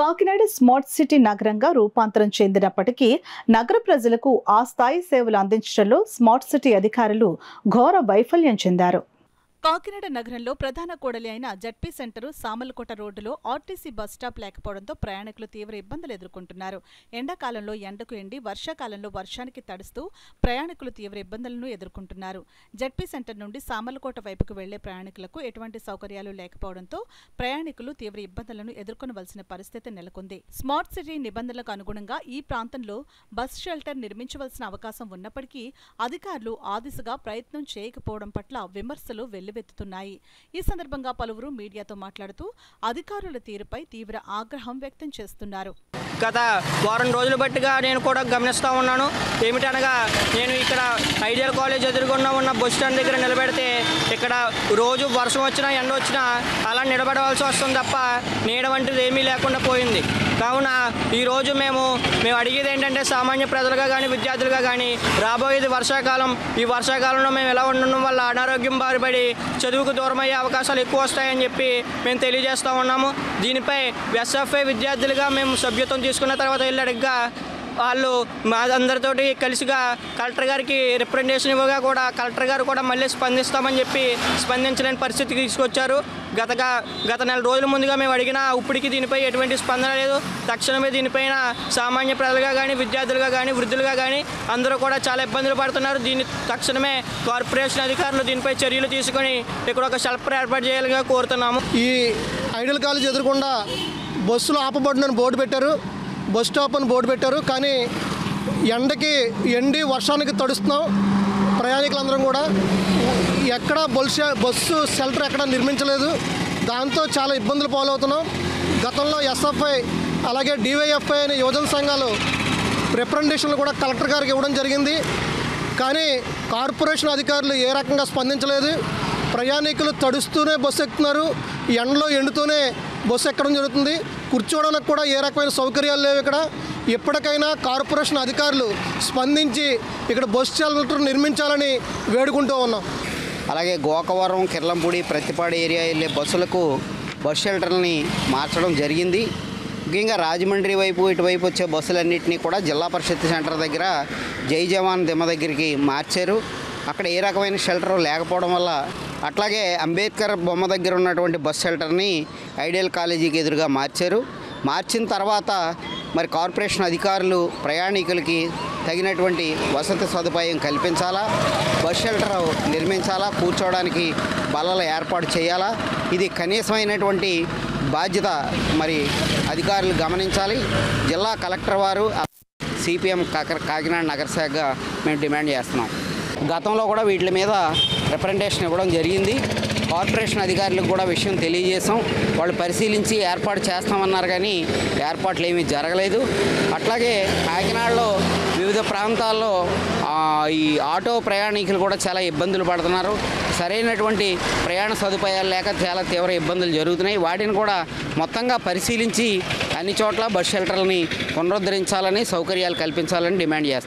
Kakinada smart city నగరంగా రూపాంతరం చెందినప్పటికీ నగర ప్రజలకు ఆ స్థాయి సేవలు అందించడంలో స్మార్ట్ సిటీ అధికారులు ఘోర వైఫల్యం చెందారు కాకినాడ నగరంలో ప్రధాన కూడలి అయిన జడ్పీ సెంటరు సామలకోట రోడ్డులో ఆర్టీసీ బస్ స్టాప్ లేకపోవడంతో ప్రయాణికులు తీవ్ర ఇబ్బందులు ఎదుర్కొంటున్నారు ఎండాకాలంలో ఎండకు ఎండి వర్షాకాలంలో వర్షానికి తడుస్తూ ప్రయాణికులు తీవ్ర ఇబ్బందులను ఎదుర్కొంటున్నారు జడ్పీ సెంటర్ నుండి సామలకోట వైపుకు వెళ్లే ప్రయాణికులకు ఎటువంటి సౌకర్యాలు లేకపోవడంతో ప్రయాణికులు తీవ్ర ఇబ్బందులను ఎదుర్కొనవలసిన పరిస్థితి నెలకొంది స్మార్ట్ సిటీ నిబంధనలకు అనుగుణంగా ఈ ప్రాంతంలో బస్ షెల్టర్ నిర్మించవలసిన అవకాశం ఉన్నప్పటికీ అధికారులు ఆ దిశగా ప్రయత్నం చేయకపోవడం పట్ల విమర్శలు వెల్లువెత్తుతున్నాయి ఈ సందర్భంగా పలువురు మీడియాతో మాట్లాడుతూ అధికారుల తీరుపై తీవ్ర ఆగ్రహం వ్యక్తం చేస్తున్నారు గత వారం రోజులు బట్టిగా నేను కూడా గమనిస్తూ ఉన్నాను ఏమిటనగా నేను ఇక్కడ ఐడియల్ కాలేజ్ ఎదురుగున్న ఉన్న బస్ స్టాండ్ దగ్గర నిలబెడితే ఇక్కడ రోజు వర్షం వచ్చినా ఎండ వచ్చినా అలా నిలబడవలసి వస్తుంది తప్ప నీడ వంటిది ఏమీ లేకుండా పోయింది కావున ఈరోజు మేము మేము అడిగేది ఏంటంటే సామాన్య ప్రజలుగా కానీ విద్యార్థులుగా కానీ రాబోయేది వర్షాకాలం ఈ వర్షాకాలంలో మేము ఎలా ఉండడం వల్ల అనారోగ్యం బారిపడి చదువుకు దూరమయ్యే అవకాశాలు ఎక్కువ వస్తాయని చెప్పి మేము తెలియజేస్తూ ఉన్నాము దీనిపై ఎస్ఎఫ్ఐ విద్యార్థులుగా మేము సభ్యత్వం తీసుకున్న తర్వాత వెళ్ళి అడిగ్గా వాళ్ళు మా అందరితోటి కలిసిగా కలెక్టర్ గారికి రిప్రజెంటేషన్ ఇవ్వగా కూడా కలెక్టర్ గారు కూడా మళ్ళీ స్పందిస్తామని చెప్పి స్పందించలేని పరిస్థితికి తీసుకొచ్చారు గతగా గత నెల రోజుల ముందుగా మేము అడిగినా ఇప్పటికీ దీనిపై ఎటువంటి స్పందన లేదు తక్షణమే దీనిపైన సామాన్య ప్రజలుగా కానీ విద్యార్థులుగా కానీ వృద్ధులుగా కానీ అందరూ కూడా చాలా ఇబ్బందులు పడుతున్నారు దీన్ని తక్షణమే కార్పొరేషన్ అధికారులు దీనిపై చర్యలు తీసుకొని ఇక్కడ ఒక షెల్టర్ ఏర్పాటు చేయాలిగా కోరుతున్నాము ఈ ఐడియల్ కాలేజ్ ఎదురుకుండా బస్సులు ఆపబడినని బోర్డు పెట్టారు బస్ స్టాప్ అని బోర్డు పెట్టారు కానీ ఎండకి ఎండి వర్షానికి తడుస్తున్నాం ప్రయాణికులందరం కూడా ఎక్కడ బస్సు బస్సు షెల్టర్ ఎక్కడ నిర్మించలేదు దాంతో చాలా ఇబ్బందులు పాలవుతున్నాం గతంలో ఎస్ఎఫ్ఐ అలాగే డివైఎఫ్ఐ అనే యువజన సంఘాలు రిప్రజెంటేషన్లు కూడా కలెక్టర్ గారికి ఇవ్వడం జరిగింది కానీ కార్పొరేషన్ అధికారులు ఏ రకంగా స్పందించలేదు ప్రయాణికులు తడుస్తూనే బస్సు ఎక్కుతున్నారు ఎండలో ఎండుతూనే బస్సు ఎక్కడం జరుగుతుంది కూర్చోవడానికి కూడా ఏ రకమైన సౌకర్యాలు లేవు ఇక్కడ ఎప్పటికైనా కార్పొరేషన్ అధికారులు స్పందించి ఇక్కడ బస్ షెల్టర్ నిర్మించాలని వేడుకుంటూ ఉన్నాం అలాగే గోకవరం కిర్లంపూడి ప్రతిపాడు ఏరియా వెళ్ళే బస్సులకు బస్ షెల్టర్ని మార్చడం జరిగింది ముఖ్యంగా రాజమండ్రి వైపు ఇటువైపు వచ్చే బస్సులన్నింటినీ కూడా జిల్లా పరిషత్ సెంటర్ దగ్గర జై జవాన్ దిమ్మ దగ్గరికి మార్చారు అక్కడ ఏ రకమైన షెల్టర్ లేకపోవడం వల్ల అట్లాగే అంబేద్కర్ బొమ్మ దగ్గర ఉన్నటువంటి బస్ షెల్టర్ని ఐడియల్ కాలేజీకి ఎదురుగా మార్చారు మార్చిన తర్వాత మరి కార్పొరేషన్ అధికారులు ప్రయాణికులకి తగినటువంటి వసతి సదుపాయం కల్పించాలా బస్ షెల్టర్ నిర్మించాలా కూర్చోవడానికి బల్లలు ఏర్పాటు చేయాలా ఇది కనీసమైనటువంటి బాధ్యత మరి అధికారులు గమనించాలి జిల్లా కలెక్టర్ వారు సిపిఎం కాకినాడ నగర శాఖగా మేము డిమాండ్ చేస్తున్నాం గతంలో కూడా వీటి మీద రిప్రజెంటేషన్ ఇవ్వడం జరిగింది కార్పొరేషన్ అధికారులకు కూడా విషయం తెలియజేసాం వాళ్ళు పరిశీలించి ఏర్పాటు చేస్తామన్నారు కానీ ఏర్పాట్లు ఏమీ జరగలేదు అట్లాగే కాకినాడలో వివిధ ప్రాంతాల్లో ఆ, ఈ ఆటో ప్రయాణికులు కూడా చాలా ఇబ్బందులు పడుతున్నారు సరైనటువంటి ప్రయాణ సదుపాయాలు లేక చాలా తీవ్ర ఇబ్బందులు జరుగుతున్నాయి వాటిని కూడా మొత్తంగా పరిశీలించి అన్ని చోట్ల బస్ షెల్టర్లని పునరుద్ధరించాలని సౌకర్యాలు కల్పించాలని డిమాండ్ చేస్తాం